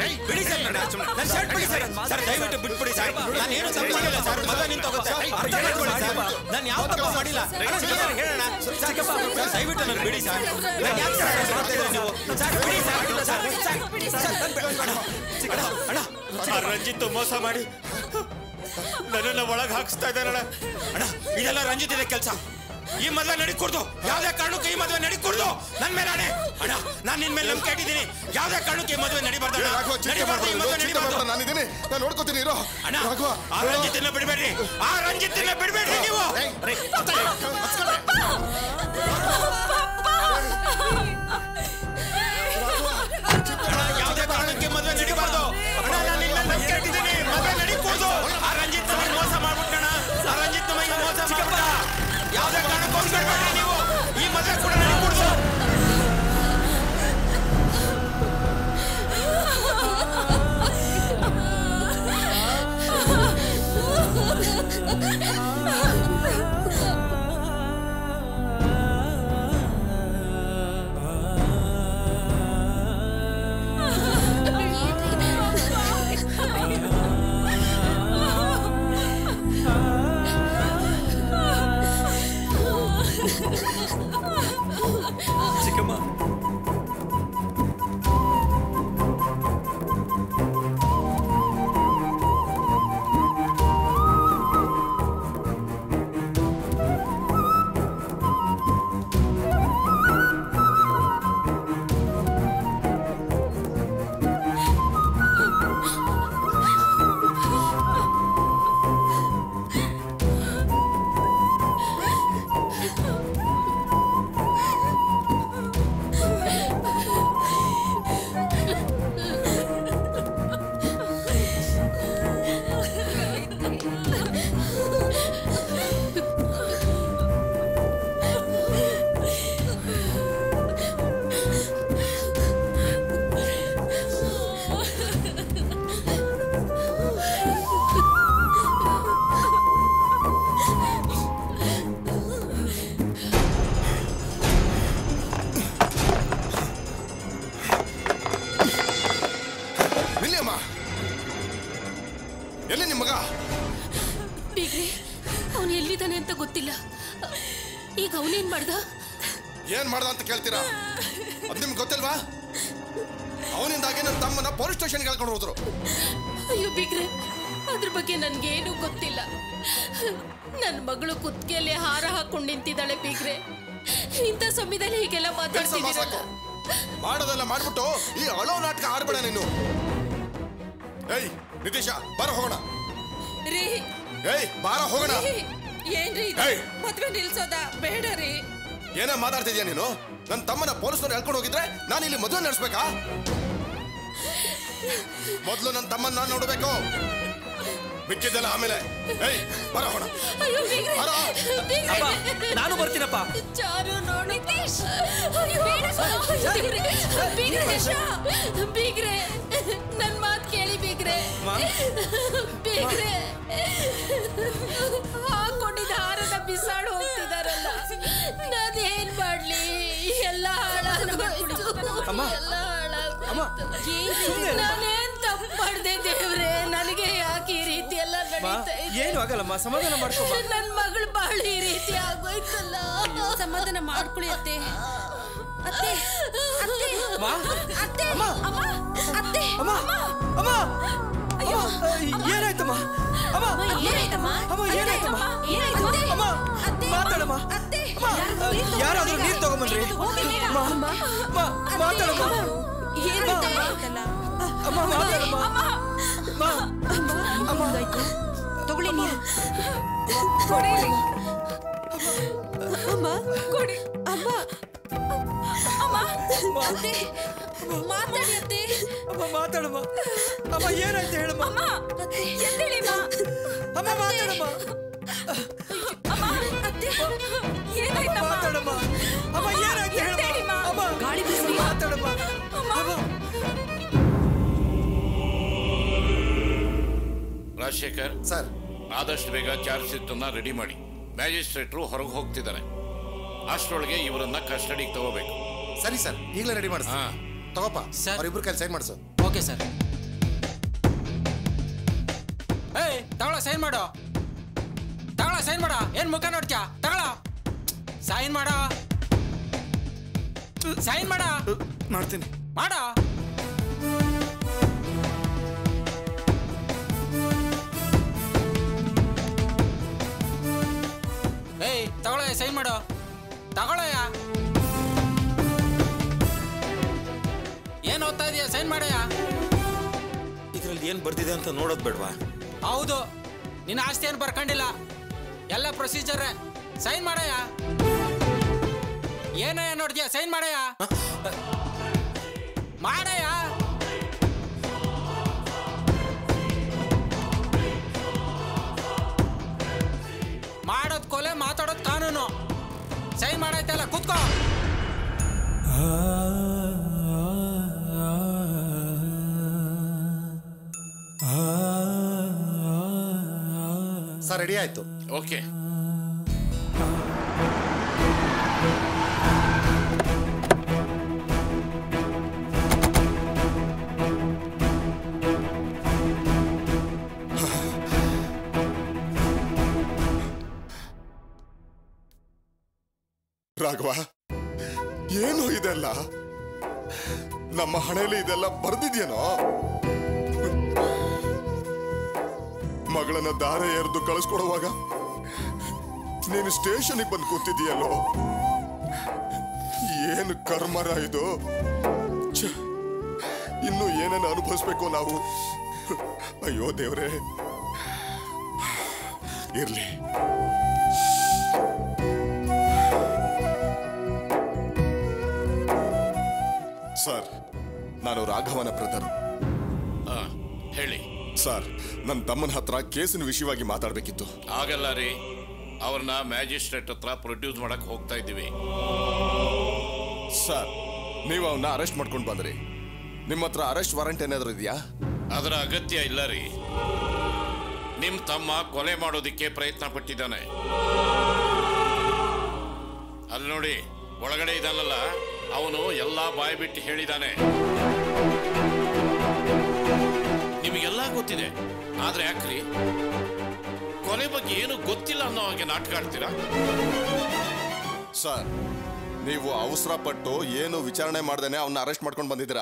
ಬಿಡಿ ಸರ್ ನನ್ನ ನನ್ನ ಶರ್ಟ್ ಬಿಡಿ ಸರ್ ಸರ್ ದಯವಿಟ್ಟು ಬಿಟ್ಬಿಡಿ ಸರ್ ನಾನು ಏನು ತಪ್ಪು ಮಾಡಿಲ್ಲ ಸರ್ ಮದುವೆ ನಿಂತು ಹೋಗುತ್ತೆ ಅರ್ಥ ಮಾಡ್ಕೊಳ್ಳಿ ಸರ್ ನಾನು ಯಾವ ತಪ್ಪು ಮಾಡಿಲ್ಲ ಅಣ್ಣ, ನೀವೇನಾದ್ರು ಹೇಳೋಣ ಸರ್, ಸರ್, ದಯವಿಟ್ಟು ನನ್ನ ಬಿಡಿ ಸರ್ ನಾನು ಯಾಕೆ ಸರ್ ಹಾಗೆ ಮಾಡ್ತಾ ಇದ್ದೀರಾ ನೀವು ಸರ್ ಬಿಡಿ ಸರ್ ಸರ್ ಸರ್ ಸರ್ ನನ್ನ ಬಿಡಿ. ಅಣ್ಣ, ಅಣ್ಣ, ಅಣ್ಣ ಆ ರಂಜಿತ್ ಮೋಸ ಮಾಡಿ ನನ್ನನ್ನ ಒಳಗೆ ಹಾಕಿಸ್ತಾ ಇದ್ದಾರಣ್ಣ ಅಣ್ಣ ಇದೆಲ್ಲ ರಂಜಿತ್ ಇದೆ ಕೆಲಸ ಈ ಮದುವೆ ನಡಿಕೊಡ್ದು ಯಾವ್ದೇ ಕಾರಣಕ್ಕೂ ಈ ಮದುವೆ ನಡಿಕೊಡ್ದು ನನ್ ಮೇಲೆ ಆಣೆ ಅಣ್ಣ ನಾನ್ ನಿನ್ ಮೇಲೆ ನಂಬಿಕೆ ಇಟ್ಟಿದ್ದೀನಿ ಯಾವ್ದೇ ಕಾರಣಕ್ಕೂ ಈ ಮದುವೆ ನಡಿಬಾರ್ದು ಅಣ್ಣ. ರಾಘವ ಚಿಂತೆ ನಡಿಬಾರ್ದು, ಈ ಮದುವೆ ಮಾಡ್ಬೇಡ, ಚಿಂತೆ ನಡಿಬಾರ್ದು ಮಾಡ್ಬೇಡ, ನಾನಿದ್ದೀನಿ ನಾನು ನೋಡ್ಕೋತೀನಿ ಇರೋ ಅಣ್ಣ ರಾಘವ ಆ ರಂಜಿತ್ನ ಬಿಡ್ಬೇಡ್ರಿ ಆ ರಂಜಿತ್ನ ಬಿಡ್ಬೇಡ್ರಿ ನೀವು ಅಣ್ಣ, ಯಾವ್ದೇ ಕಾರಣಕ್ಕೆ ಮದುವೆ ನಡಿಬಾರ್ದು ಅಣ್ಣ ನಾನು ನಿನ್ನ ನಂಬಿಕೆ ಇಟ್ಟಿದ್ದೀನಿ ಮದುವೆ ನಡಿಕೂಡ್ದು ಆ ರಂಜಿತ್ ನಮಗೆ ಮೋಸ ಮಾಡ್ಬಿಟ್ಟಣ ಆ ರಂಜಿತ್ ನಮಗೆ ಮೋಸ ಮಾಡ್ಬಿಟ್ಟ ಯಾವ್ದೇ ಕಾರಣಕ್ಕೂ ಬಿಡ್ಬೇಡ್ರಿ ನೀವು ಈ ಮದುವೆ ಕೂಡ ನಡಿಕೂಡ್ದು ಚಿಕ್ಕಮ್ಮ ವಿಲಿಯಮ್ಮ ಎಲ್ಲಿ ನಿಮ್ಮ ಮಗ ಬೀಗ್ರೆ ಅವನು ಎಲ್ಲಿದ್ದಾನೆ ಅಂತ ಗೊತ್ತಿಲ್ಲ ಈಗ ಅವನೇನ್ ಮಾಡ್ದ ಏನ್ ಮಾಡ್ದ ಅಂತ ಕೇಳ್ತೀರಾ ಅದ್ ನಿಮ್ಗೆ ಗೊತ್ತಿಲ್ವಾ ಅವನಿಂದಾಗಿ ನನ್ನ ತಮ್ಮನ ಪೊಲೀಸ್ ಸ್ಟೇಷನ್ಗೆ ಹೇಳ್ಕೊಂಡು ಹೋದ್ರು ಅಯ್ಯೋ ಬೀಗ್ರೆ ಅದ್ರ ಬಗ್ಗೆ ನನ್ಗೇನು ಗೊತ್ತಿಲ್ಲ ನನ್ನ ಮಗಳು ಕುತ್ತಿಗೆಯಲ್ಲಿ ಹಾರ ಹಾಕೊಂಡು ನಿಂತಿದ್ದಾಳೆ ಬೀಗ್ರೆ ಇಂಥ ಸಮಯದಲ್ಲಿ ಹೀಗೆಲ್ಲ ಕೆಲ್ಸ ಮಾತಾಡ್ತಿದ್ದೀರಲ್ಲ ಸಾಕು ಮಾಡೋದೆಲ್ಲ ಮಾಡ್ಬಿಟ್ಟು ಈ ಅಳೋ ನಾಟಕ ಆಡ್ಬೇಡ ನೀನು ಏಯ್ ನಿತೀಶ ಬಾರ ಹೋಗೋಣ ರೀ ಏಯ್ ಬಾರ ಹೋಗೋಣ ರೀ, ಏನ್ರಿ ಇದು? ಏಯ್! ಮದ್ವೆ ನಿಲ್ಸೋದ ಬೇಡ ರೀ ಏನೇ ಮಾತಾಡ್ತಿದ್ಯಾ ನೀನು ನನ್ನ ತಮ್ಮನ ಪೊಲೀಸ್ನವ್ರು ಹೇಳ್ಕೊಂಡು ಹೋಗಿದ್ರೆ ನಾನು ಇಲ್ಲಿ ಮದುವೆ ನಡೆಸ್ಬೇಕಾ ಮೊದಲು ನನ್ನ ತಮ್ಮನ್ನ ನಾನು ನೋಡ್ಬೇಕು ಮಿಕ್ಕಿದ್ದೆಲ್ಲ ಆಮೇಲೆ ಏಯ್ ಬರ ಹೋಣ ಅಯ್ಯೋ ಬೀಗ್ರೆ ಬರ ಅಪ್ಪ ನಾನು ಬರ್ತೀನಪ್ಪ ಚಾರು ನೋಡಿ ನಿತೀಶ್ ಅಯ್ಯೋ ಬೀಗ್ರೆ ಬೀಗ್ರೆ ಬೀಗ್ರೆ ನನ್ನ ಮಾತು ಕೇಳಿ ಬೀಗ್ರೆ ಬೀಗ್ರೆ ಹಾಕೊಂಡಿದ್ದ ಹಾರದ ಬಿಸಾಡು ಹೋಗ್ತಿದಾರಲ್ಲ ನಾನೇನ್ ಮಾಡ್ಲಿ ಎಲ್ಲ ಹಾಳಾಗೋಯ್ತು ಅಮ್ಮ. ಎಲ್ಲ ಅಮ್ಮ, ಹಾಳಾಗೋಯ್ತು ನಾನೇನ್ ತಪ್ಪು ಮಾಡ್ದೆ ದೇವ್ರೆ ನನಗೆ ಯಾಕೆ ಈ ರೀತಿ ಎಲ್ಲ ಅಮ್ಮ, ನಡೀತಾ ಇದೆ ಏನು ಆಗಲ್ಲಮ್ಮ ಸಮಾಧಾನ ಮಾಡ್ಕೊಮ್ಮ ನನ್ ಮಗಳು ಬಾಳ ಈ ರೀತಿ ಆಗೋಯ್ತಲ್ಲ ಸಮಾಧಾನ ಮಾಡ್ಕೊಳ್ಳಿ ಅತ್ತೆ ಅತ್ತೆ ಅತ್ತೆ ಅಮ್ಮ ಅತ್ತೆ ಅಮ್ಮ. ಅಮ್ಮ ಅತ್ತೆ ಅಮ್ಮ ಅಮ್ಮ ಅಯ್ಯೋ ಏನಾಯ್ತಮ್ಮ ಅಮ್ಮ ಏನಾಯ್ತಮ್ಮ ಅಮ್ಮ ಏನಾಯ್ತಮ್ಮ ಏನಾಯ್ತು ಅಮ್ಮ ಅತ್ತೆ ಮಾತಾಡಮ್ಮ ಅತ್ತೆ ಅಮ್ಮ ಯಾರಾದ್ರೂ ನೀರು ತಗೊಂಬನ್ರಿ ಅಮ್ಮ ಅಮ್ಮ ಮಾತಾಡಮ್ಮ ಏನಾಯ್ತಮ್ಮ ಅಮ್ಮ ಮಾತಾಡಮ್ಮ ಅಮ್ಮ ಅಮ್ಮ ತಗೊಳ್ಳಿ ನೀರು ಅಮ್ಮ ಕೊಡಿ ಅಮ್ಮ ಅಮ್ಮ ಅತ್ತೆ ಮಾತಾಡಿ ಅತ್ತೆ ಅಮ್ಮ ಮಾತಾಡಮ್ಮ ಅಮ್ಮ ಏನಾಯ್ತು ಹೇಳಮ್ಮ ಅಮ್ಮ ಎದ್ದೇಳಿಮ್ಮ ಅಮ್ಮ ಮಾತಾಡಮ್ಮ ಅಮ್ಮ ಅತ್ತೆ ಏನಾಯ್ತಮ್ಮ ಮಾತಾಡಮ್ಮ ಅಮ್ಮ ಏನಾಯ್ತು ಹೇಳಮ್ಮ ಎದ್ದೇಳಿಮ್ಮ. ಅಮ್ಮ ಗಾಳಿ ಬೀಸ್ರಿ. ಮಾತಾಡಮ್ಮ ಅಮ್ಮ ರಾಜಶೇಖರ್ ಸರ್ ಆದಷ್ಟು ಬೇಗ ಚಾರ್ಜ್ ಶೀಟನ್ನ ರೆಡಿ ಮಾಡಿ ಮ್ಯಾಜಿಸ್ಟ್ರೇಟ್ರು ಹೊರಗೆ ಹೋಗ್ತಿದ್ದಾರೆ ಅಷ್ಟರೊಳಗೆ ಇವರನ್ನ ಕಸ್ಟಡಿಗೆ ತಗೋಬೇಕು ಸರಿ ಸರ್ ಈಗಲೇ ರೆಡಿ ಮಾಡಿಸ್ ಹಾ ತಗೋಪ್ಪ ಸರ್. ಅವ್ರಿಬ್ರು ಕೈಲಿ ಸೈನ್ ಮಾಡಿಸು ಓಕೆ ಸರ್ ತಗೊಳ ಸೈನ್ ಮಾಡು ತಗೊಳ ಸೈನ್ ಮಾಡ ಏನ್ ಮುಖ ನೋಡ್ತ್ಯಾ ತಗೊಳ ಸೈನ್ ಮಾಡ ಸೈನ್ ಮಾಡ ಮಾಡ್ತೀನಿ ಮಾಡ ಏಯ್ ತಗೊಳ ಸೈನ್ ಮಾಡು ತಗೊಳಯ್ಯ ಏನ್ ಓದ್ತಾ ಇದೀಯ ಸೈನ್ ಮಾಡಯ್ಯ ಇದ್ರಲ್ಲಿ ಏನ್ ಬರ್ದಿದೆ ಅಂತ ನೋಡೋದ್ ಬೇಡ್ವಾ ಹೌದು ನಿನ್ನ ಆಸ್ತಿ ಏನು ಬರ್ಕೊಂಡಿಲ್ಲ ಎಲ್ಲ ಪ್ರೊಸೀಜರ್ ಸೈನ್ ಮಾಡಯ್ಯ ಏನಯ್ಯ ನೋಡ್ತೀಯ ಸೈನ್ ಮಾಡಯ್ಯ ಮಾಡಯ್ಯ ಮಾಡೋದ್ ಕೊಲೆ ಮಾತಾಡೋದ್ ಕಾನೂನು ಸೈನ್ ಮಾಡೈತಲ್ಲ ಕೂತ್ಕೋ ಸರ್ ರೆಡಿ ಆಯ್ತು ಓಕೆ ರಾಘವ ಏನು ಇದೆಲ್ಲ ನಮ್ಮ ಹಣೆಯಲ್ಲಿ ಇದೆಲ್ಲ ಬರ್ದಿದ್ಯೇನೋ ಮಗಳನ್ನ ದಾರೆ ಎರೆದು ಕಳಿಸ್ಕೊಡುವಾಗ ನೀನು ಸ್ಟೇಷನ್ಗೆ ಬಂದು ಕೂತಿದ್ದೀಯಲ್ಲೋ ಏನು ಕರ್ಮರ ಇದು ಛೆ, ಇನ್ನು ಏನೇನು ಅನುಭವಿಸ್ಬೇಕು ನಾವು ಅಯ್ಯೋ ದೇವ್ರೆ ಇರ್ಲಿ ಸರ್ ನಾನು ರಾಘವನ ಬ್ರದರ್ ಹಾ ಹೇಳಿ ಸರ್ ನನ್ನ ತಮ್ಮನ ಹತ್ರ ಕೇಸಿನ ವಿಷಯವಾಗಿ ಮಾತಾಡ್ಬೇಕಿತ್ತು ಆಗಲ್ಲ ರೀ ಅವ್ರನ್ನ ಮ್ಯಾಜಿಸ್ಟ್ರೇಟ್ ಹತ್ರ ಪ್ರೊಡ್ಯೂಸ್ ಮಾಡಕ್ ಹೋಗ್ತಾ ಇದ್ದೀವಿ ಸರ್ ನೀವು ಅವನ್ನ ಅರೆಸ್ಟ್ ಮಾಡ್ಕೊಂಡು ಬಂದ್ರಿ ನಿಮ್ಮ ಹತ್ರ ಅರೆಸ್ಟ್ ವಾರಂಟ್ ಏನಾದ್ರು ಇದೆಯಾ ಅದರ ಅಗತ್ಯ ಇಲ್ಲ ರೀ ನಿಮ್ ತಮ್ಮ ಕೊಲೆ ಮಾಡೋದಿಕ್ಕೆ ಪ್ರಯತ್ನ ಪಟ್ಟಿದ್ದಾನೆ ಅಲ್ಲಿ ನೋಡಿ ಒಳಗಡೆ ಇದ್ದಾನಲ್ಲ ಅವನು ಎಲ್ಲಾ ಬಾಯಿ ಬಿಟ್ಟು ಹೇಳಿದಾನೆ ನಿಮಗೆಲ್ಲ ಗೊತ್ತಿದೆ ಆದ್ರೆ ಯಾಕ್ರಿ ಕೊಲೆ ಬಗ್ಗೆ ಏನು ಗೊತ್ತಿಲ್ಲ ಅನ್ನೋ ಹಾಗೆ ನಾಟಕ ಆಡ್ತೀರಾ ಸರ್ ನೀವು ಅವಸರ ಪಟ್ಟು ಏನು ವಿಚಾರಣೆ ಮಾಡ್ದೇನೆ ಅವನ್ನ ಅರೆಸ್ಟ್ ಮಾಡ್ಕೊಂಡು ಬಂದಿದ್ದೀರಾ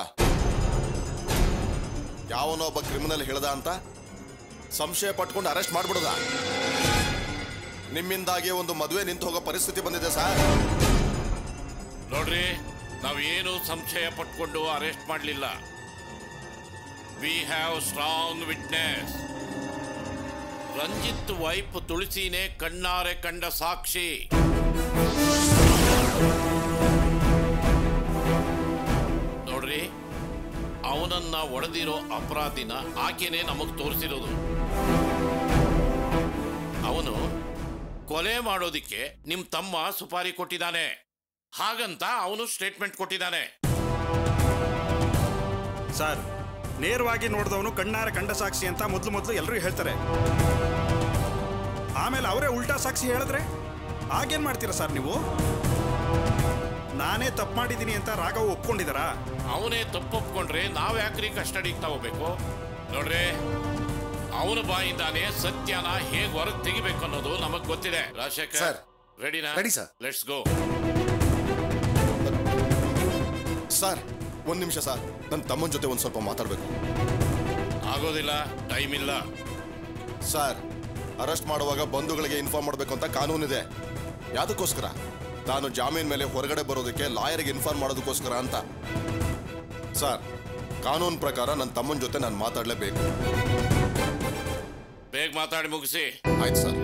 ಯಾವನೋ ಒಬ್ಬ ಕ್ರಿಮಿನಲ್ ಹೇಳ್ದ ಅಂತ ಸಂಶಯ ಪಟ್ಕೊಂಡು ಅರೆಸ್ಟ್ ಮಾಡ್ಬಿಡುದ ನಿಮ್ಮಿಂದಾಗಿ ಒಂದು ಮದುವೆ ನಿಂತು ಹೋಗೋ ಪರಿಸ್ಥಿತಿ ಬಂದಿದೆ ಸರ್ ನೋಡ್ರಿ ನಾವೇನು ಸಂಶಯ ಪಟ್ಕೊಂಡು ಅರೆಸ್ಟ್ ಮಾಡಲಿಲ್ಲ we have strong witness Ranjit wife ತುಳಸಿನೇ ಕಣ್ಣಾರೆ ಕಂಡ ಸಾಕ್ಷಿ ನೋಡ್ರಿ ಅವನನ್ನ ಒಡೆದಿರೋ ಅಪರಾಧಿನ ಆಕೆನೇ ನಮಗ್ ತೋರಿಸಿರೋದು ಅವನು ಕೊಲೆ ಮಾಡೋದಿಕ್ಕೆ ನಿಮ್ ತಮ್ಮ ಸುಪಾರಿ ಕೊಟ್ಟಿದ್ದಾನೆ ಹಾಗಂತ ಅವನು ಸ್ಟೇಟ್ಮೆಂಟ್ ಕೊಟ್ಟಿದ್ದಾನೆ ಸರ್ ನೇರವಾಗಿ ನೋಡಿದವನು ಕಣ್ಣಾರೆ ಕಂಡ ಸಾಕ್ಷಿ ಅಂತ ಮೊದಲು ಮೊದಲು ಎಲ್ಲರೂ ಹೇಳ್ತಾರೆ ಆಮೇಲೆ ಅವರೇ ಉಲ್ಟಾ ಸಾಕ್ಷಿ ಹೇಳಿದ್ರೆ ಆಗೇನ್ ಮಾಡ್ತೀರಾ ಸರ್ ನೀವು ನಾನೇ ತಪ್ಪು ಮಾಡಿದ್ದೀನಿ ಅಂತ ರಾಘವ್ ಒಪ್ಕೊಂಡಿದ್ದಾರಾ ಅವನೇ ತಪ್ಪೊಪ್ಕೊಂಡ್ರೆ ನಾವ್ ಯಾಕ್ರಿ ಕಸ್ಟಡಿಗೆ ತಗೋಬೇಕು ನೋಡ್ರಿ ಅವನ ಬಾಯಿಂದಾನೆ ಸತ್ಯನ ಹೇಗ್ ಹೊರಗ್ ತೆಗಿಬೇಕು ಅನ್ನೋದು ನಮಗ್ ಗೊತ್ತಿದೆ ರಾಜಶೇಖರ್ ಸರ್. ರೆಡಿನಾ Ready, sir. Let's go sir ಒಂದ್ ನಿಮಿಷ ಸರ್ ನನ್ನ ತಮ್ಮನ ಜೊತೆ ಒಂದ್ ಸ್ವಲ್ಪ ಮಾತಾಡ್ಬೇಕು ಆಗೋದಿಲ್ಲ ಟೈಮ್ ಇಲ್ಲ ಸರ್ ಅರೆಸ್ಟ್ ಮಾಡುವಾಗ ಬಂಧುಗಳಿಗೆ ಇನ್ಫಾರ್ಮ್ ಮಾಡಬೇಕು ಅಂತ ಕಾನೂನಿದೆ ಯಾವ್ದಕ್ಕೋಸ್ಕರ ತಾನು ಜಾಮೀನ್ ಮೇಲೆ ಹೊರಗಡೆ ಬರೋದಕ್ಕೆ ಲಾಯರ್ಗೆ ಇನ್ಫಾರ್ಮ್ ಮಾಡೋದಕ್ಕೋಸ್ಕರ ಅಂತ ಸರ್ ಕಾನೂನು ಪ್ರಕಾರ ನನ್ನ ತಮ್ಮನ ಜೊತೆ ನಾನು ಮಾತಾಡಲೇಬೇಕು ಬೇಗ ಮಾತಾಡಿ ಮುಗಿಸಿ ಆಯ್ತು ಸರ್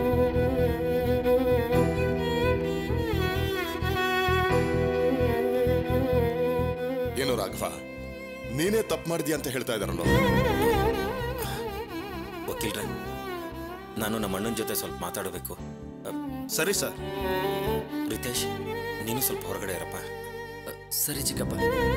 ಏನು ರಾಘವ ನೀನೇ ತಪ್ಪು ಮಾಡಿದ್ಯಾ ಅಂತ ಹೇಳ್ತಾ ಇದಾರಲ್ಲ ವಕೀಲ್ರೆ ನಾನು ನಮ್ಮ ಅಣ್ಣನ ಜೊತೆ ಸ್ವಲ್ಪ ಮಾತಾಡಬೇಕು ಅ, ಸರಿ ಸರ್ ರಿತೇಶ್ ನೀನು ಸ್ವಲ್ಪ ಹೊರಗಡೆ ಇರಪ್ಪ ಸರಿ ಚಿಕ್ಕಪ್ಪ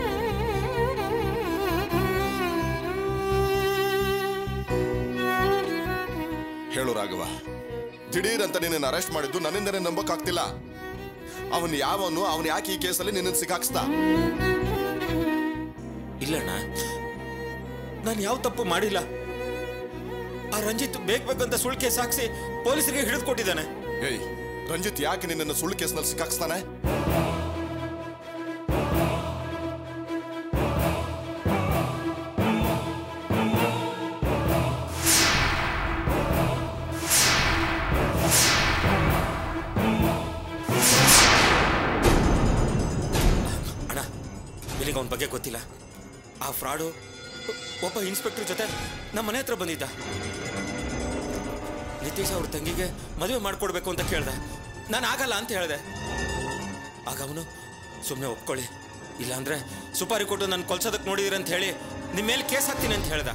ಹೇಳು ರಾಘವ ದಿಢೀರ್ ಅಂತ ನಿನ್ನ ಅರೆಸ್ಟ್ ಮಾಡಿದ್ದು ನನ್ನಿಂದನೇ ನಂಬಕ್ಕಾಗ್ತಿಲ್ಲ ಅವನ್ ಯಾವನು ಅವನ್ ಯಾಕೆ ಈ ಕೇಸಲ್ಲಿ ನಿನ್ನ ಸಿಕ್ಕಾಕ್ಸ್ದ ಇಲ್ಲಣ್ಣ ನಾನು ಯಾವ ತಪ್ಪು ಮಾಡಿಲ್ಲ ಆ ರಂಜಿತ್ ಬೇಗ ಬೇಕಂತ ಸುಳ್ಳು ಕೇಸ್ ಹಾಕ್ಸಿ ಪೊಲೀಸರಿಗೆ ಹಿಡಿದು ಕೊಟ್ಟಿದ್ದಾನೆ ಏಯ್ ರಂಜಿತ್ ಯಾಕೆ ನಿನ್ನನ್ನು ಸುಳ್ಳು ಕೇಸ್ನಲ್ಲಿ ಸಿಕ್ಕಾಕ್ಸ್ತಾನೆ ಅಣ್ಣ ನಿನಗೆ ಅವನ ಬಗ್ಗೆ ಗೊತ್ತಿಲ್ಲ ಆ ಫ್ರಾಡು ಒಬ್ಬ ಇನ್ಸ್ಪೆಕ್ಟರ್ ಜೊತೆ ನಮ್ಮ ಮನೆ ಹತ್ರ ಬಂದಿದ್ದ ನಿತೀಶ್ ಅವ್ರ ತಂಗಿಗೆ ಮದುವೆ ಮಾಡ್ಕೊಡ್ಬೇಕು ಅಂತ ಕೇಳ್ದೆ ನಾನು ಆಗಲ್ಲ ಅಂತ ಹೇಳಿದೆ ಆಗ ಅವನು ಸುಮ್ಮನೆ ಒಪ್ಕೊಳ್ಳಿ ಇಲ್ಲಾಂದ್ರೆ ಸುಪಾರಿ ಕೊಟ್ಟು ನಾನು ಕೊಲ್ಸೋದಕ್ಕೆ ನೋಡಿದಿರ ಅಂತ ಹೇಳಿ ನಿಮ್ಮ ಮೇಲೆ ಕೇಸ್ ಹಾಕ್ತೀನಿ ಅಂತ ಹೇಳ್ದ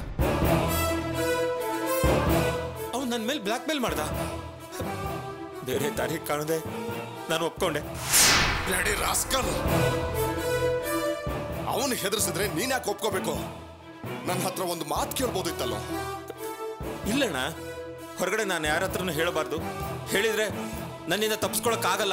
ಅವ್ನು ನನ್ನ ಮೇಲೆ ಬ್ಲ್ಯಾಕ್ ಮೇಲ್ ಮಾಡ್ದ ಬೇರೆ ದಾರಿ ಕಾಣದೆ ನಾನು ಒಪ್ಕೊಂಡೆ ಬ್ಲಡಿ ರಾಸ್ಕಲ್ ಅವನು ಹೆದರ್ಸಿದ್ರೆ ನೀನ್ ಯಾಕೆ ಒಪ್ಕೋಬೇಕು ನನ್ನ ಹತ್ರ ಒಂದು ಮಾತು ಕೇಳ್ಬೋದಿತ್ತಲ್ಲೋ ಇಲ್ಲಣ್ಣ ಹೊರಗಡೆ ನಾನು ಯಾರ ಹತ್ರನೂ ಹೇಳಬಾರ್ದು ಹೇಳಿದ್ರೆ ನನ್ನಿಂದ ತಪ್ಪಿಸ್ಕೊಳಕ್ಕಾಗಲ್ಲ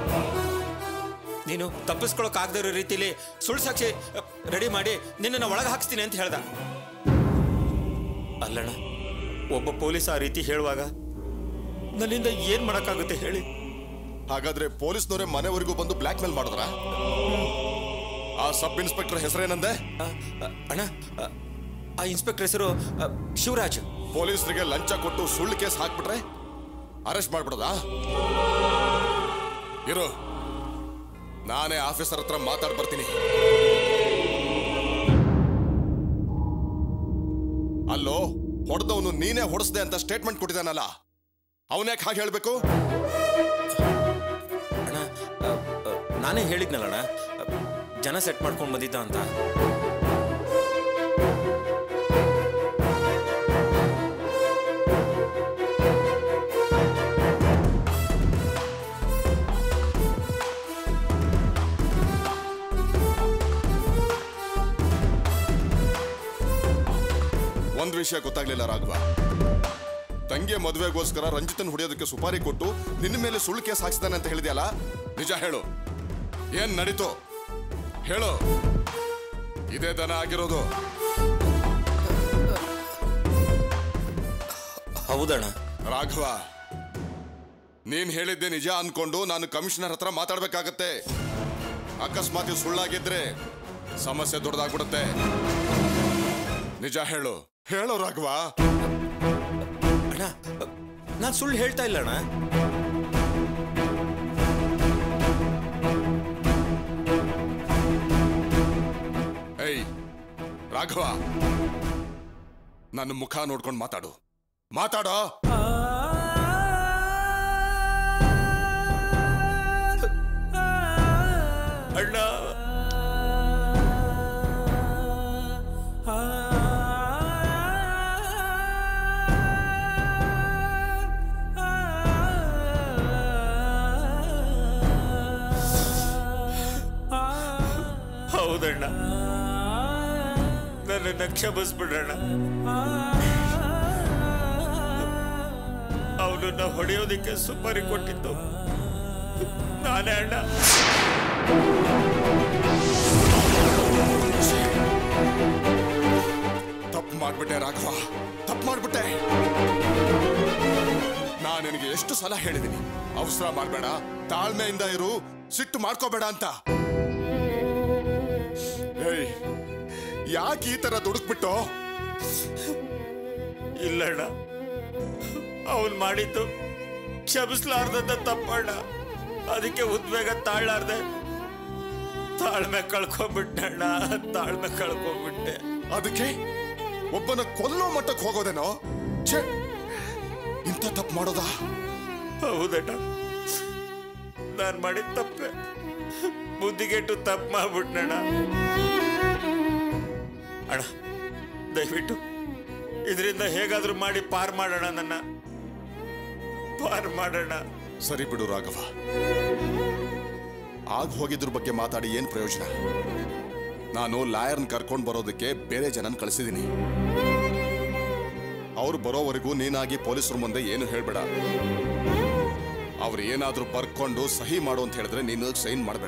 ನೀನು ತಪ್ಪಿಸ್ಕೊಳಕ್ಕಾಗದೇ ಇರೋ ರೀತಿಲಿ ಸುಳ್ಳು ಸಾಕ್ಷಿ ರೆಡಿ ಮಾಡಿ ನಿನ್ನನ್ನು ಒಳಗೆ ಹಾಕ್ಸ್ತೀನಿ ಅಂತ ಹೇಳ್ದ ಅಲ್ಲಣ್ಣ ಒಬ್ಬ ಪೊಲೀಸ್ ಆ ರೀತಿ ಹೇಳುವಾಗ ನನ್ನಿಂದ ಏನ್ ಮಾಡಕ್ಕಾಗುತ್ತೆ ಹೇಳಿ ಹಾಗಾದ್ರೆ ಪೊಲೀಸ್ನವರೇ ಮನೆವರೆಗೂ ಬಂದು ಬ್ಲ್ಯಾಕ್ ಮೇಲ್ ಮಾಡಿದ್ರ ಆ ಸಬ್ ಇನ್ಸ್ಪೆಕ್ಟರ್ ಹೆಸರೇನಂದೆ ಆ, ಆ, ಅಣ್ಣ ಆ, ಆ ಇನ್ಸ್ಪೆಕ್ಟರ್ ಹೆಸರು ಆ, ಶಿವರಾಜ್ ಪೊಲೀಸರಿಗೆ ಲಂಚ ಕೊಟ್ಟು ಸುಳ್ಳು ಕೇಸ್ ಹಾಕ್ಬಿಟ್ರೆ ಅರೆಸ್ಟ್ ಮಾಡ್ಬಿಡೋದಾ ಇರು ನಾನೇ ಆಫೀಸರ್ ಹತ್ರ ಮಾತಾಡ್ ಬರ್ತೀನಿ ಅಲ್ಲೋ ಹೊಡೆದವನು ನೀನೇ ಹೊಡೆಸ್ದೆ ಅಂತ ಸ್ಟೇಟ್ಮೆಂಟ್ ಕೊಟ್ಟಿದ್ದಾನಲ್ಲ ಅವನ್ಯಾಕೆ ಹಾಗೆ ಹೇಳ್ಬೇಕು ಅಣ್ಣ ಆ, ಆ, ನಾನೇ ಹೇಳಿದ್ನಲ್ಲಣ್ಣ ಆ, ಜನ ಸೆಟ್ ಮಾಡ್ಕೊಂಡು ಬಂದಿದ್ದ ಅಂತ ಒಂದ್ ವಿಷಯ ಗೊತ್ತಾಗ್ಲಿಲ್ಲ ರಾಘವ ತಂಗಿಯ ಮದುವೆಗೋಸ್ಕರ ರಂಜಿತನ್ ಹೊಡೆಯೋದಕ್ಕೆ ಸುಪಾರಿ ಕೊಟ್ಟು ನಿನ್ನ ಮೇಲೆ ಸುಳ್ಳು ಕೇಸ್ ಹಾಕ್ಸಿದಾನೆ ಅಂತ ಹೇಳಿದ್ಯಲ್ಲ ನಿಜ ಹೇಳು ಏನ್ ನಡೀತು ಹೇಳು ಇದೇ ದನ ಆಗಿರೋದು ಹೌದಣ್ಣ ರಾಘವ ನೀನ್ ಹೇಳಿದ್ದೆ ನಿಜ ಅನ್ಕೊಂಡು ನಾನು ಕಮಿಷನರ್ ಹತ್ರ ಮಾತಾಡ್ಬೇಕಾಗತ್ತೆ ಅಕಸ್ಮಾತ್ ಇದು ಸುಳ್ಳಾಗಿದ್ರೆ ಸಮಸ್ಯೆ ದೊಡ್ಡದಾಗ್ಬಿಡುತ್ತೆ ನಿಜ ಹೇಳು ಹೇಳು ರಾಘವ ಅಣ್ಣ ನಾನು ಸುಳ್ಳು ಹೇಳ್ತಾ ಇಲ್ಲ ಅಣ್ಣ ಏಯ್ ರಾಘವ ನನ್ನ ಮುಖ ನೋಡ್ಕೊಂಡು ಮಾತಾಡು ಮಾತಾಡೋ ಅಣ್ಣ ಹೌದಣ್ಣ ನನ್ನನ್ನ ಕ್ಷಮಿಸ್ಬಿಡಣ್ಣ ಅವನನ್ನ ಹೊಡೆಯೋದಿಕ್ಕೆ ಸುಪಾರಿ ಕೊಟ್ಟಿದ್ದು ನಾನೇ ಅಣ್ಣ ತಪ್ಪು ಮಾಡ್ಬಿಟ್ಟೆ ರಾಘವ ತಪ್ಪು ಮಾಡ್ಬಿಟ್ಟೆ ನಾನು ನಿನಗೆ ಎಷ್ಟು ಸಲ ಹೇಳಿದ್ದೀನಿ ಅವಸರ ಮಾಡಬೇಡ ತಾಳ್ಮೆಯಿಂದ ಇರು ಸಿಟ್ಟು ಮಾಡ್ಕೋಬೇಡ ಅಂತ ಏಯ್ ಯಾಕೆ ಈ ತರ ದುಡುಕ್ಬಿಟ್ಟು ಇಲ್ಲಣ್ಣ ಅವನ್ ಮಾಡಿದ್ದು ಕ್ಷಮಿಸ್ಲಾರ್ದಂತ ತಪ್ಪಣ್ಣ ಅದಕ್ಕೆ ಉದ್ವೇಗ ತಾಳ್ಲಾರ್ದೆ ತಾಳ್ಮೆ ಕಳ್ಕೊಂಡ್ಬಿಟ್ಟಣ್ಣ ತಾಳ್ಮೆ ಕಳ್ಕೊಂಡ್ಬಿಟ್ಟೆ ಅದಕ್ಕೆ ಒಬ್ಬನ ಕೊಲ್ಲೋ ಮಟ್ಟಕ್ಕೆ ಹೋಗೋದೇನೋ ಛೇ ಇಂಥ ತಪ್ಪು ಮಾಡೋದಾ ಹೌದಣ್ಣ ನಾನ್ ಮಾಡಿದ ತಪ್ಪೆ ಬುದ್ಧಿಗೆಟ್ಟು ತಪ್ಪು ಮಾಡ್ಬಿಟ್ನಣ್ಣ ಅಣ್ಣ ದಯವಿಟ್ಟು ಇದರಿಂದ ಹೇಗಾದ್ರೂ ಮಾಡಿ ಪಾರ್ ಮಾಡೋಣ ನನ್ನ ಪಾರ್ ಮಾಡೋಣ ಸರಿ ಬಿಡು ರಾಘವ ಆಗ ಹೋಗಿದ್ರ ಬಗ್ಗೆ ಮಾತಾಡಿ ಏನ್ ಪ್ರಯೋಜನ ನಾನು ಲಾಯರ್ನ ಕರ್ಕೊಂಡು ಬರೋದಕ್ಕೆ ಬೇರೆ ಜನನ್ ಕಳಿಸಿದ್ದೀನಿ ಅವ್ರು ಬರೋವರೆಗೂ ನೀನಾಗಿ ಪೊಲೀಸರ ಮುಂದೆ ಏನು ಹೇಳ್ಬೇಡ ಅವ್ರು ಏನಾದ್ರೂ ಬರ್ಕೊಂಡು ಸಹಿ ಮಾಡು ಅಂತ ಹೇಳಿದ್ರೆ ನೀನು ಸೈನ್ ಮಾಡಬೇಡ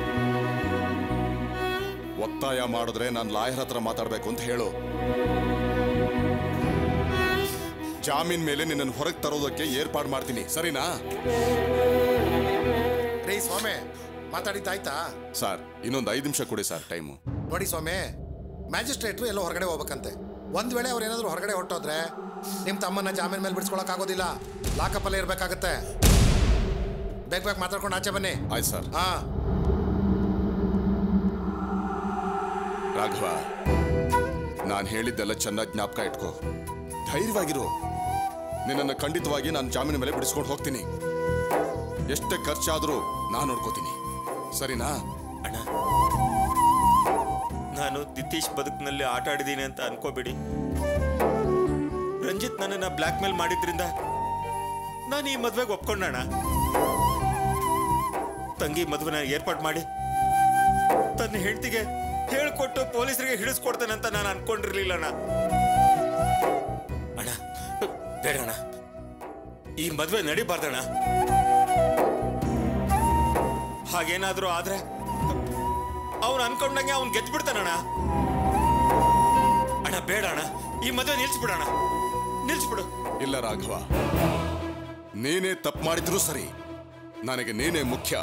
ಒತ್ತಾಯ ಮಾಡಿದ್ರೆ ನಾನು ಲಾಯರ್ ಹತ್ರ ಮಾತಾಡ್ಬೇಕು ಅಂತ ಹೇಳು ಜಾಮೀನ್ ಮೇಲೆ ನಿನ್ನನ್ನು ಹೊರಗೆ ತರೋದಕ್ಕೆ ಏರ್ಪಾಡು ಮಾಡ್ತೀನಿ ಸರಿನಾ ರೀ ಸ್ವಾಮಿ ಮಾತಾಡಿದ್ದಾಯ್ತಾ ಸರ್ ಇನ್ನೊಂದು ಐದು ನಿಮಿಷ ಕೊಡಿ ಸರ್ ಟೈಮು ನೋಡಿ ಸ್ವಾಮಿ ಮ್ಯಾಜಿಸ್ಟ್ರೇಟ್ರು ಎಲ್ಲೋ ಹೊರಗಡೆ ಹೋಗ್ಬೇಕಂತೆ ಒಂದ್ ವೇಳೆ ಅವ್ರು ಏನಾದ್ರು ಹೊರಗಡೆ ಹೊರಟೋದ್ರೆ ನಿಮ್ ತಮ್ಮನ್ನ ಜಾಮೀನ್ ಮೇಲೆ ಬಿಡಿಸ್ಕೊಳಕ್ ಆಗೋದಿಲ್ಲ ಲಾಕಪ್ಪಲ್ಲೇ ಇರ್ಬೇಕಾಗತ್ತೆ ಬೇಗ ಬೇಗ ಮಾತಾಡ್ಕೊಂಡು ಆಚೆ ಬನ್ನಿ ಆಯ್ತು ಸರ್ ಹಾ ರಾಘವ ನಾನು ಹೇಳಿದ್ದೆಲ್ಲ ಚೆನ್ನಾಗಿ ಜ್ಞಾಪಕ ಇಟ್ಕೋ ಧೈರ್ಯವಾಗಿರು ನಿನ್ನನ್ನು ಖಂಡಿತವಾಗಿ ನಾನು ಜಾಮೀನು ಮೇಲೆ ಬಿಡಿಸ್ಕೊಂಡು ಹೋಗ್ತೀನಿ ಎಷ್ಟೇ ಖರ್ಚಾದರೂ ನಾನು ನೋಡ್ಕೋತೀನಿ ಸರಿನಾ ಅಣ್ಣ ನಾನು ದಿತೀಶ್ ಬದುಕಿನಲ್ಲಿ ಆಟ ಆಡಿದ್ದೀನಿ ಅಂತ ಅನ್ಕೋಬೇಡಿ ರಂಜಿತ್ ನನ್ನನ್ನ ಬ್ಲ್ಯಾಕ್ ಮೇಲ್ ಮಾಡಿದ್ರಿಂದ ನಾನು ಈ ಮದ್ವೆಗೆ ಒಪ್ಕೊಂಡಣ ತಂಗಿ ಮದುವೆನ ಏರ್ಪಾಡು ಮಾಡಿ ತನ್ನ ಹೆಂಡತಿಗೆ ಹೇಳ್ಕೊಟ್ಟು ಪೊಲೀಸರಿಗೆ ಹಿಡಿಸ್ಕೊಡ್ತಾನೆ ಅಂತ ನಾನು ಅನ್ಕೊಂಡಿರ್ಲಿಲ್ಲ ಅಣ್ಣ ಅಣ್ಣ ಬೇಡ ಅಣ್ಣ ಈ ಮದ್ವೆ ನಡಿಬಾರ್ದಣ್ಣ ಹಾಗೇನಾದ್ರೂ ಆದ್ರೆ ಅವ್ನು ಅನ್ಕೊಂಡಂಗೆ ಅವ್ನು ಗೆದ್ದು ಬಿಡ್ತಾನಣ್ಣ ಅಣ್ಣ ಬೇಡ ಅಣ್ಣ ಈ ಮದುವೆ ನಿಲ್ಸ್ಬಿಡಣ ನಿಲ್ಸ್ಬಿಡು ಇಲ್ಲ ರಾಘವ ನೀನೇ ತಪ್ಪು ಮಾಡಿದ್ರು ಸರಿ ನನಗೆ ನೀನೇ ಮುಖ್ಯ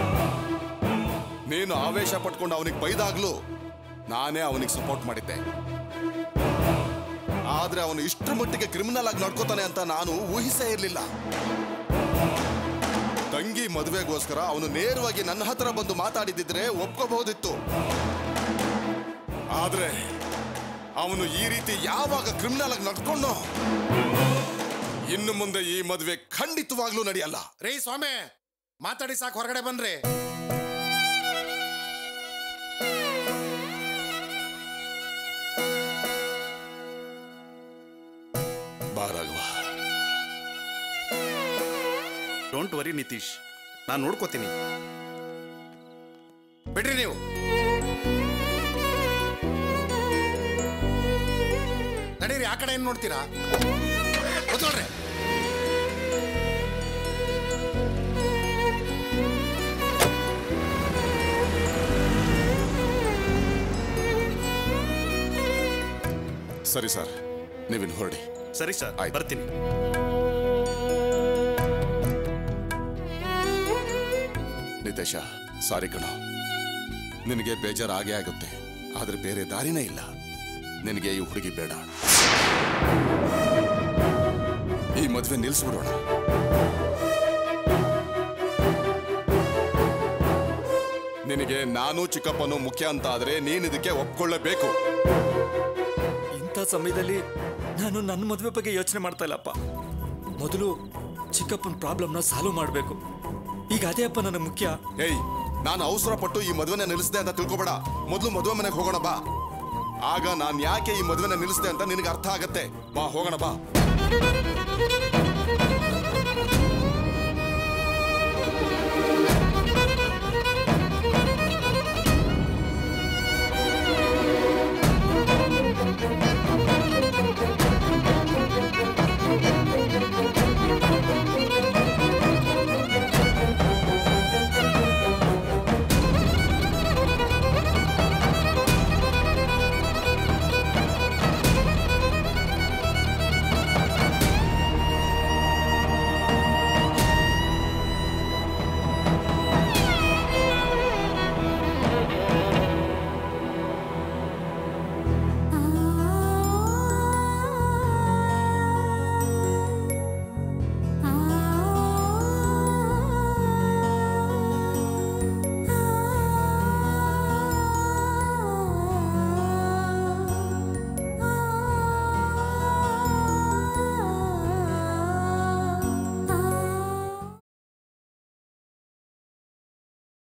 ನೀನು ಆವೇಶ ಪಟ್ಕೊಂಡು ಅವನಿಗೆ ಬೈದಾಗ್ಲೂ ನಾನೇ ಅವನಿಗೆ ಸಪೋರ್ಟ್ ಮಾಡಿದ್ದೆ ಆದ್ರೆ ಅವನು ಇಷ್ಟರ ಮಟ್ಟಿಗೆ ಕ್ರಿಮಿನಲ್ ಆಗಿ ನಡ್ಕೋತಾನೆ ಅಂತ ನಾನು ಊಹಿಸೇ ಇರಲಿಲ್ಲ ತಂಗಿ ಮದುವೆಗೋಸ್ಕರ ಅವನು ನೇರವಾಗಿ ನನ್ನ ಹತ್ರ ಬಂದು ಮಾತಾಡಿದಿದ್ರೆ ಒಪ್ಕೋಬಹುದಿತ್ತು ಆದ್ರೆ ಅವನು ಈ ರೀತಿ ಯಾವಾಗ ಕ್ರಿಮಿನಲ್ ಆಗಿ ನಡ್ಕೊಂಡೋ ಇನ್ನು ಮುಂದೆ ಈ ಮದುವೆ ಖಂಡಿತವಾಗ್ಲೂ ನಡೆಯಲ್ಲ ರೀ ಸ್ವಾಮಿ ಮಾತಾಡಿ ಸಾಕು ಹೊರಗಡೆ ಬನ್ರಿ ಬಾ ರಾಘವ ಡೋಂಟ್ ವರಿ ನಿತೀಶ್ ನಾನು ನೋಡ್ಕೋತೀನಿ ಬಿಡ್ರಿ ನೀವು ನಡೀರಿ ಆ ಕಡೆ ಏನ್ ನೋಡ್ತೀರಾ ಕೂತ್ಕೊಳ್ರಿ ಸರಿ ಸರ್ ನೀವಿನ್ ಹೊರಡಿ ಸರಿ ಸರ್ ಆಯ್ತು. ಬರ್ತೀನಿ ನಿತೇಶ ಸಾರಿ ಕಣೋ ನಿನಗೆ ಬೇಜಾರು ಆಗೇ ಆಗುತ್ತೆ ಆದ್ರೆ ಬೇರೆ ದಾರಿನೇ ಇಲ್ಲ ನಿನಗೆ ಈ ಹುಡುಗಿ ಬೇಡ ಈ ಮದ್ವೆ ನಿಲ್ಸ್ಬಿಡೋಣ ನಿನಗೆ ನಾನು ಚಿಕ್ಕಪ್ಪನು ಮುಖ್ಯ ಅಂತ ಆದ್ರೆ ನೀನ್ ಇದಕ್ಕೆ ಒಪ್ಕೊಳ್ಳಬೇಕು ಇಂಥ ಸಮಯದಲ್ಲಿ ನಾನು ನನ್ನ ಮದುವೆ ಬಗ್ಗೆ ಯೋಚನೆ ಮಾಡ್ತಾ ಇಲ್ಲಪ್ಪ ಮೊದಲು ಚಿಕ್ಕಪ್ಪನ ಪ್ರಾಬ್ಲಮ್ನ ಸಾಲ್ವ್ ಮಾಡಬೇಕು ಈಗ ಅದೇ ಅಪ್ಪ ನನಗೆ ಮುಖ್ಯ ಏಯ್ ನಾನು ಅವಸರ ಪಟ್ಟು ಈ ಮದುವೆನ ನಿಲ್ಲಿಸಿದೆ ಅಂತ ತಿಳ್ಕೊಬೇಡ ಮೊದಲು ಮದುವೆ ಮನೆಗೆ ಹೋಗೋಣ ಬಾ ಆಗ ನಾನ್ ಯಾಕೆ ಈ ಮದುವೆನ ನಿಲ್ಲಿಸಿದೆ ಅಂತ ನಿನಗೆ ಅರ್ಥ ಆಗತ್ತೆ ಬಾ ಹೋಗೋಣ ಬಾ